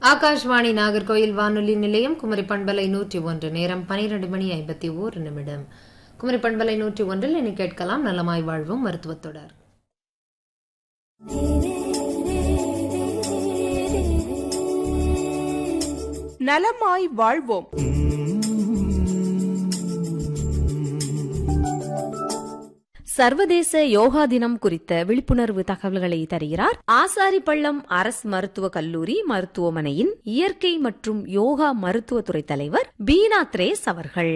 ஆகாஷ்வாணி நாகர்கோயில் வானொலி நிலையம் குமரி பண்பலை நூற்றி ஒன்று நேரம் பனிரெண்டு மணி ஐம்பத்தி ஓரு நிமிடம் குமரி பண்பலை நூற்றி ஒன்றில் இனி கேட்கலாம் நலமாய் வாழ்வும் மருத்துவத் தொடர் நலமாய் வாழ்வோம் சர்வதேச யோகா தினம் குறித்த விழிப்புணர்வு தகவல்களை தருகிறார் ஆசாரிப்பள்ளம் அரசு மருத்துவக் கல்லூரி மருத்துவமனையின் இயற்கை மற்றும் யோகா மருத்துவத்துறை தலைவர் பீனா த்ரேஸ் அவர்கள்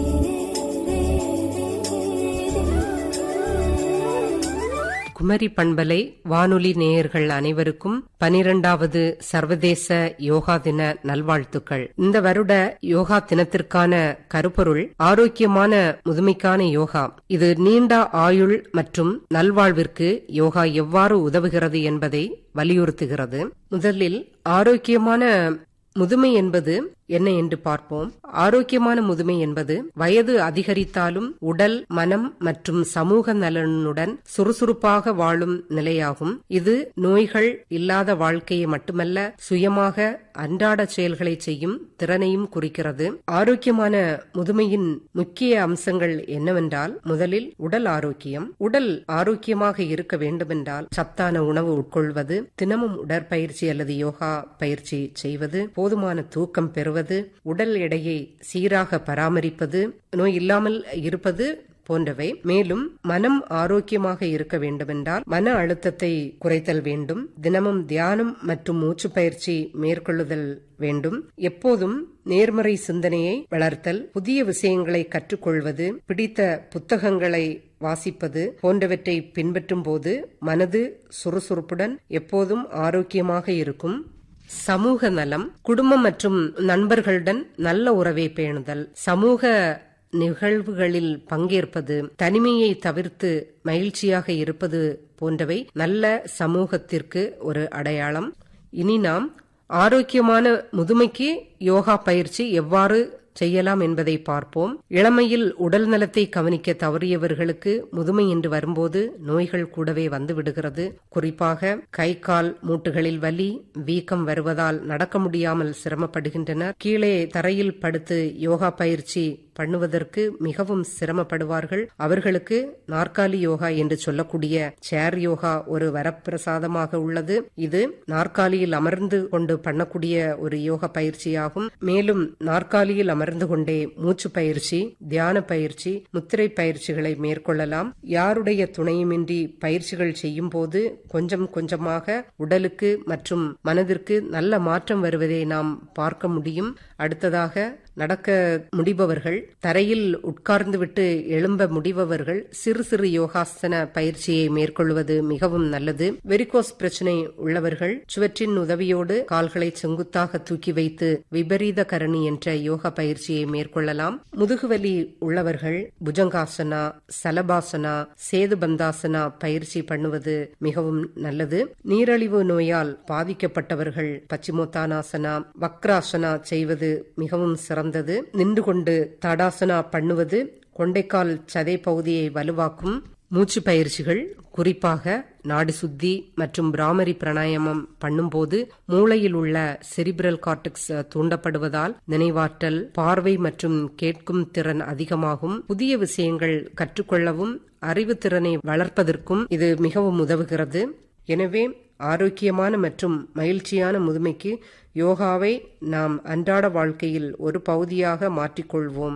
குமரி பண்பலை வானொலி நேயர்கள் அனைவருக்கும் பனிரெண்டாவது சர்வதேச யோகா தின நல்வாழ்த்துக்கள் இந்த வருட யோகா தினத்திற்கான கருப்பொருள் ஆரோக்கியமான முதுமைக்கான யோகா இது நீண்ட ஆயுள் மற்றும் நல்வாழ்விற்கு யோகா எவ்வாறு உதவுகிறது என்பதை வலியுறுத்துகிறது முதலில் ஆரோக்கியமான முதுமை என்பது என்ன என்று பார்ப்போம் ஆரோக்கியமான முதுமை என்பது வயது அதிகரித்தாலும் உடல் மனம் மற்றும் சமூக நலனுடன் சுறுசுறுப்பாக வாழும் நிலையாகும் இது நோய்கள் இல்லாத வாழ்க்கையை மட்டுமல்ல சுயமாக அன்றாட செயல்களை செய்யும் திறனையும் குறிக்கிறது ஆரோக்கியமான முதுமையின் முக்கிய அம்சங்கள் என்னவென்றால் முதலில் உடல் ஆரோக்கியம் உடல் ஆரோக்கியமாக இருக்க வேண்டுமென்றால் சத்தான உணவு உட்கொள்வது தினமும் உடற்பயிற்சி அல்லது யோகா பயிற்சி செய்வது போதுமான தூக்கம் பெறுவது உடல் எடையை சீராக பராமரிப்பது நோய் இல்லாமல் இருப்பது போன்றவை மேலும் மனம் ஆரோக்கியமாக இருக்க வேண்டுமென்றால் மன அழுத்தத்தை குறைத்தல் வேண்டும் தினமும் தியானம் மற்றும் மூச்சு பயிற்சி மேற்கொள்ளுதல் வேண்டும் எப்போதும் நேர்மறை சிந்தனையை வளர்த்தல் புதிய விஷயங்களை கற்றுக்கொள்வது பிடித்த புத்தகங்களை வாசிப்பது போன்றவற்றை பின்பற்றும் போது மனது சுறுசுறுப்புடன் எப்போதும் ஆரோக்கியமாக இருக்கும் சமூக நலம் குடும்பம் மற்றும் நண்பர்களுடன் நல்ல உறவை பேணுதல் சமூக நிகழ்வுகளில் பங்கேற்பது தனிமையை தவிர்த்து மகிழ்ச்சியாக இருப்பது போன்றவை நல்ல சமூகத்திற்கு ஒரு அடையாளம் இனி நாம் ஆரோக்கியமான முதுமைக்கு யோகா பயிற்சி எவ்வாறு செய்யலாம் என்பதை பார்ப்போம் இளமையில் உடல் நலத்தை கவனிக்க தவறியவர்களுக்கு முதுமை என்று வரும்போது நோய்கள் கூடவே வந்து விடுகிறது குறிப்பாக கை கால் மூட்டுகளில் வலி வீக்கம் வருவதால் நடக்க முடியாமல் சிரமப்படுகின்றனர் கீழே தரையில் படுத்து யோகா பயிற்சி பண்ணுவதற்கு மிகவும் சிரமப்படுவார்கள் அவர்களுக்கு நாற்காலி யோகா என்று சொல்லக்கூடிய சேர் யோகா ஒரு வரப்பிரசாதமாக உள்ளது இது நாற்காலியில் அமர்ந்து கொண்டு பண்ணக்கூடிய ஒரு யோகா பயிற்சியாகும் மேலும் நாற்காலியில் அமர்ந்து கொண்டே மூச்சு பயிற்சி தியான பயிற்சி முத்திரை பயிற்சிகளை மேற்கொள்ளலாம் யாருடைய துணையுமின்றி பயிற்சிகள் செய்யும் போது கொஞ்சம் கொஞ்சமாக உடலுக்கு மற்றும் மனதிற்கு நல்ல மாற்றம் வருவதை நாம் பார்க்க முடியும் அடுத்ததாக நடக்க முடிபவர்கள் தரையில் உட்கார்ந்துவிட்டு எழும்ப முடிபவர்கள் சிறு சிறு யோகாசன பயிற்சியை மேற்கொள்வது மிகவும் நல்லது வெரிகோஸ் பிரச்சனை உள்ளவர்கள் சுவற்றின் உதவியோடு கால்களை செங்குத்தாக தூக்கி வைத்து விபரீத கரணி என்ற யோகா பயிற்சியை மேற்கொள்ளலாம் முதுகுவலி உள்ளவர்கள் புஜங்காசனா சலபாசனா சேதுபந்தாசனா பயிற்சி பண்ணுவது மிகவும் நல்லது நீரழிவு நோயால் பாதிக்கப்பட்டவர்கள் பச்சிமோத்தானாசனா வக்ராசனா செய்வது மிகவும் சிறந்தது நின்று கொண்டு தடாசனா பண்ணுவது கொண்டைக்கால் சதை பகுதியை வலுவாக்கும் மூச்சு பயிற்சிகள் குறிப்பாக நாடி சுத்தி மற்றும் பிராமரி பிராணாயாமம் பண்ணும்போது மூளையில் உள்ள செரிபிரல் கார்டெக்ஸ் தூண்டப்படுவதால் நினைவாற்றல் பார்வை மற்றும் கேட்கும் திறன் அதிகமாகும் புதிய விஷயங்கள் கற்றுக்கொள்ளவும் அறிவுத்திறனை வளர்ப்பதற்கும் இது மிகவும் உதவுகிறது எனவே ஆரோக்கியமான மற்றும் மகிழ்ச்சியான முதுமைக்கு யோகாவை நாம் அன்றாட வாழ்க்கையில் ஒரு பகுதியாக மாற்றிக்கொள்வோம்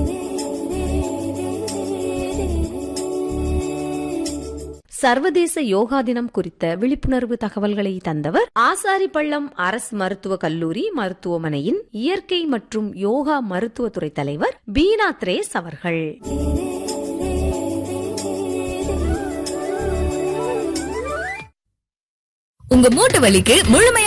சர்வதேச யோகா தினம் குறித்த விழிப்புணர்வு தகவல்களை தந்தவர் ஆசாரிப்பள்ளம் அரசு மருத்துவக் கல்லூரி மருத்துவமனையின் இயற்கை மற்றும் யோகா மருத்துவத்துறை தலைவர் பீனா த்ரேஸ் அவர்கள் உங்க மூட்டு வலிக்கு முழுமையா